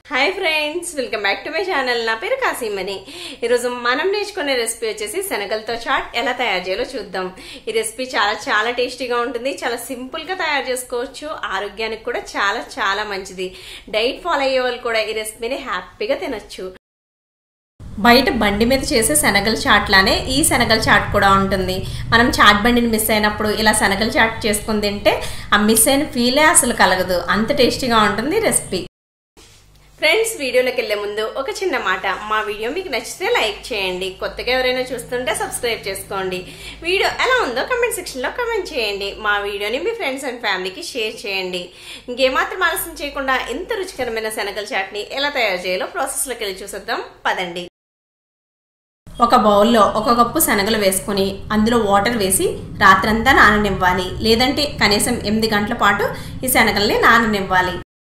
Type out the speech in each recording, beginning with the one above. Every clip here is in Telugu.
hi friends welcome back to my channel నా పేరు కాసీమని ఈరోజు మనం నేర్చుకునే రెసిపీ వచ్చేసి శనగలతో చాట్ ఎలా తయారు చేయాలో చూద్దాం ఈ రెసిపీ చాలా చాలా టేస్టీగా ఉంటుంది చాలా సింపుల్ గా తయారు చేసుకోవచ్చు ఆరోగ్యానికి కూడా చాలా చాలా మంచిది డైట్ ఫాలో అయ్యే వాళ్ళు కూడా ఈ రెసిపీని హ్యాపీగా తినొచ్చు బయట బండి మీద చేసే శనగల చాట్ లానే ఈ శనగల చాట్ కూడా ఉంటుంది మనం చాట్ బండిని మిస్ అయినప్పుడు ఇలా శనగల చాట్ చేసుకుని తింటే ఆ మిస్ అయిన ఫీలే అసలు కలగదు అంత టేస్టీగా ఉంటుంది రెసిపీ ఫ్రెండ్స్ వీడియోలోకి వెళ్లే ముందు ఒక చిన్న మాట మా వీడియో మీకు నచ్చితే లైక్ చేయండి కొత్తగా ఎవరైనా చూస్తుంటే సబ్స్క్రైబ్ చేసుకోండి వీడియో ఎలా ఉందో కమెంట్ సెక్షన్ లో కమెంట్ చేయండి మా వీడియోని మీ ఫ్రెండ్స్ అండ్ ఫ్యామిలీకి షేర్ చేయండి ఇంకేమాత్రం ఆలస్యం చేయకుండా ఇంత రుచికరమైన శనగల చాట్ని ఎలా తయారు చేయాలో ప్రాసెస్ లోకి వెళ్ళి చూసేద్దాం పదండి ఒక బౌల్లో ఒక కప్పు శనగలు వేసుకుని అందులో వాటర్ వేసి రాత్రంతా నాననివ్వాలి లేదంటే కనీసం ఎనిమిది గంటల పాటు ఈ శనగల్ని నాననివ్వాలి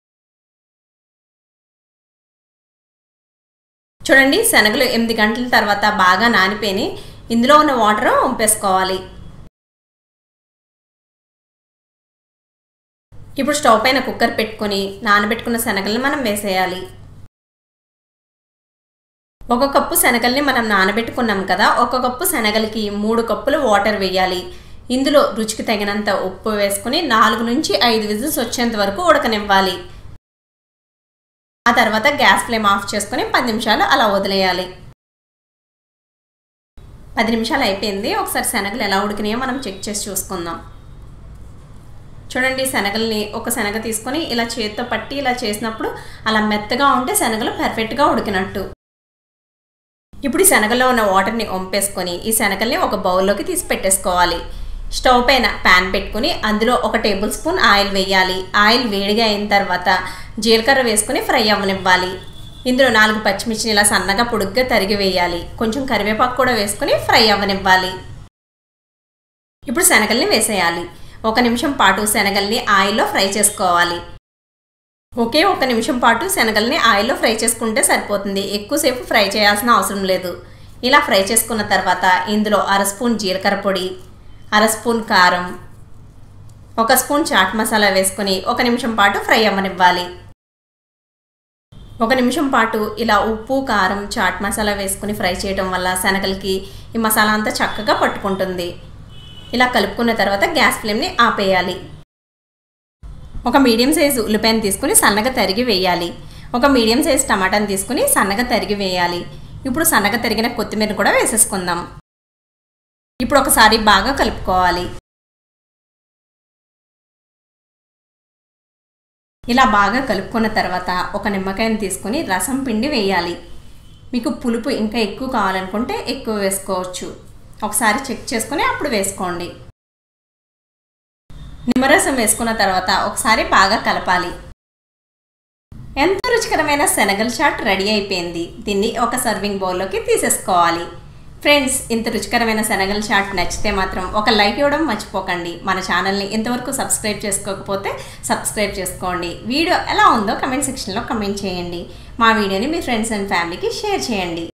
చూడండి శనగలు ఎనిమిది గంటల తర్వాత బాగా నానిపోయి ఇందులో ఉన్న వాటర్ వంపేసుకోవాలి ఇప్పుడు స్టవ్ పైన కుక్కర్ పెట్టుకొని నానబెట్టుకున్న శనగల్ని మనం వేసేయాలి ఒక కప్పు శనగల్ని మనం నానబెట్టుకున్నాం కదా ఒక కప్పు శనగలకి మూడు కప్పులు వాటర్ వేయాలి ఇందులో రుచికి తగినంత ఉప్పు వేసుకుని నాలుగు నుంచి ఐదు విజిల్స్ వచ్చేంత వరకు ఉడకనివ్వాలి ఆ తర్వాత గ్యాస్ ఫ్లేమ్ ఆఫ్ చేసుకుని పది నిమిషాలు అలా వదిలేయాలి పది నిమిషాలు అయిపోయింది ఒకసారి శనగలు ఎలా ఉడికినాయో మనం చెక్ చేసి చూసుకుందాం చూడండి శనగల్ని ఒక శనగ తీసుకొని ఇలా చేతితో పట్టి ఇలా చేసినప్పుడు అలా మెత్తగా ఉంటే శనగలు పర్ఫెక్ట్గా ఉడికినట్టు ఇప్పుడు ఈ శనగలో ఉన్న వాటర్ని వంపేసుకొని ఈ శనగల్ని ఒక బౌల్లోకి తీసి పెట్టేసుకోవాలి స్టవ్ పైన ప్యాన్ పెట్టుకుని అందులో ఒక టేబుల్ స్పూన్ ఆయిల్ వేయాలి ఆయిల్ వేడిగా అయిన తర్వాత జీలకర్ర వేసుకుని ఫ్రై అవ్వనివ్వాలి ఇందులో నాలుగు పచ్చిమిర్చిని ఇలా సన్నగా పొడుగ్గా తరిగి వేయాలి కొంచెం కరివేపాకు కూడా వేసుకుని ఫ్రై అవ్వనివ్వాలి ఇప్పుడు శనగల్ని వేసేయాలి ఒక నిమిషం పాటు శనగల్ని ఆయిల్లో ఫ్రై చేసుకోవాలి ఒకే ఒక నిమిషం పాటు శనగల్ని ఆయిల్లో ఫ్రై చేసుకుంటే సరిపోతుంది ఎక్కువసేపు ఫ్రై చేయాల్సిన అవసరం లేదు ఇలా ఫ్రై చేసుకున్న తర్వాత ఇందులో అర స్పూన్ జీలకర్ర పొడి అర స్పూన్ కారం ఒక స్పూన్ చాట్ మసాలా వేసుకొని ఒక నిమిషం పాటు ఫ్రై అవ్వనివ్వాలి ఒక నిమిషం పాటు ఇలా ఉప్పు కారం చాట్ మసాలా వేసుకుని ఫ్రై చేయడం వల్ల శనగలకి ఈ మసాలా అంతా చక్కగా పట్టుకుంటుంది ఇలా కలుపుకున్న తర్వాత గ్యాస్ ఫ్లేమ్ని ఆపేయాలి ఒక మీడియం సైజు ఉల్లిపాయను తీసుకుని సన్నగా తరిగి వేయాలి ఒక మీడియం సైజు టమాటాని తీసుకుని సన్నగా తరిగి వేయాలి ఇప్పుడు సన్నగా తరిగిన కొత్తిమీర కూడా వేసేసుకుందాం ఇప్పుడు ఒకసారి బాగా కలుపుకోవాలి ఇలా బాగా కలుపుకున్న తర్వాత ఒక నిమ్మకాయని తీసుకుని రసం పిండి వేయాలి మీకు పులుపు ఇంకా ఎక్కువ కావాలనుకుంటే ఎక్కువ వేసుకోవచ్చు ఒకసారి చెక్ చేసుకుని అప్పుడు వేసుకోండి నిమ్మరసం వేసుకున్న తర్వాత ఒకసారి బాగా కలపాలి ఎంతో రుచికరమైన శనగల చాట్ రెడీ అయిపోయింది దీన్ని ఒక సర్వింగ్ బౌల్లోకి తీసేసుకోవాలి ఫ్రెండ్స్ ఇంత రుచికరమైన శనగల చాట్ నచ్చితే మాత్రం ఒక లైక్ ఇవ్వడం మర్చిపోకండి మన ఛానల్ని ఇంతవరకు సబ్స్క్రైబ్ చేసుకోకపోతే సబ్స్క్రైబ్ చేసుకోండి వీడియో ఎలా ఉందో కమెంట్ సెక్షన్లో కమెంట్ చేయండి మా వీడియోని మీ ఫ్రెండ్స్ అండ్ ఫ్యామిలీకి షేర్ చేయండి